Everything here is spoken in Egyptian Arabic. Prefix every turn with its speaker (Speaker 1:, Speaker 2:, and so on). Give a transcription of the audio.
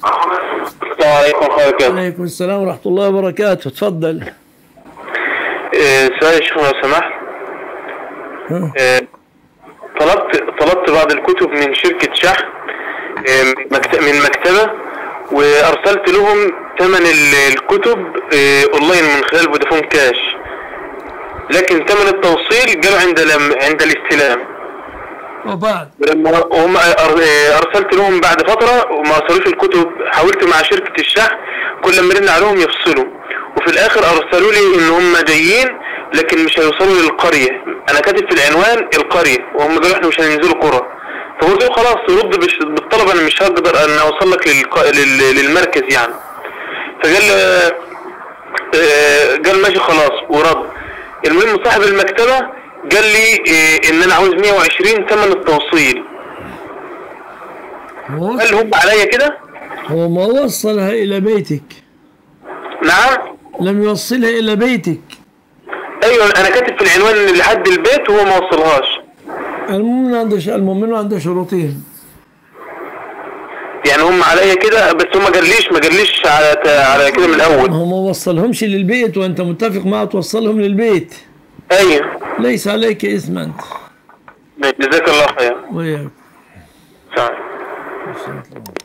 Speaker 1: السلام عليكم ورحمة الله وبركاته
Speaker 2: عليكم السلام ورحمة الله وبركاته تفضل
Speaker 1: إيه، سؤال يا شيخ لو سمحت
Speaker 2: ها.
Speaker 1: إيه، طلبت طلبت بعض الكتب من شركة شحن إيه، مكت- من مكتبة وأرسلت لهم ثمن ال- الكتب إيه، أونلاين من خلال فودافون كاش لكن ثمن التوصيل جاء عند لم عند الاستلام
Speaker 2: وبعد
Speaker 1: ولما هم أر- ارسلت لهم بعد فتره وما ارسلوش الكتب حاولت مع شركه الشحن كل ما رن عليهم يفصلوا وفي الاخر ارسلوا لي ان هم جايين لكن مش هيوصلوا للقريه انا كاتب في العنوان القريه وهم قالوا احنا مش هننزلوا قرى فقلت له خلاص رد بش- بالطلب انا مش هقدر ان اوصل لك للق... لل... للمركز يعني فقال لي آه، قال ماشي خلاص ورد المهم صاحب المكتبة قال لي آه، ان انا عاوز 120 ثمن التوصيل
Speaker 2: هو
Speaker 1: هل هم عليا كده
Speaker 2: هو ما وصلها إلى بيتك
Speaker 1: نعم
Speaker 2: لم يوصلها إلى بيتك
Speaker 1: ايوه انا كاتب في العنوان لحد البيت وهو ما وصلهاش
Speaker 2: المؤمن عنده ش- المؤمن عنده شروطين
Speaker 1: يعني هم عليا كده بس هم ما قاليش ما قاليش على على كده من الاول
Speaker 2: هو ما وصلهمش للبيت وأنت متفق معه توصلهم للبيت
Speaker 1: ايوه
Speaker 2: ليس عليك إثم أنت
Speaker 1: جزاك الله خير
Speaker 2: وياك
Speaker 1: سلام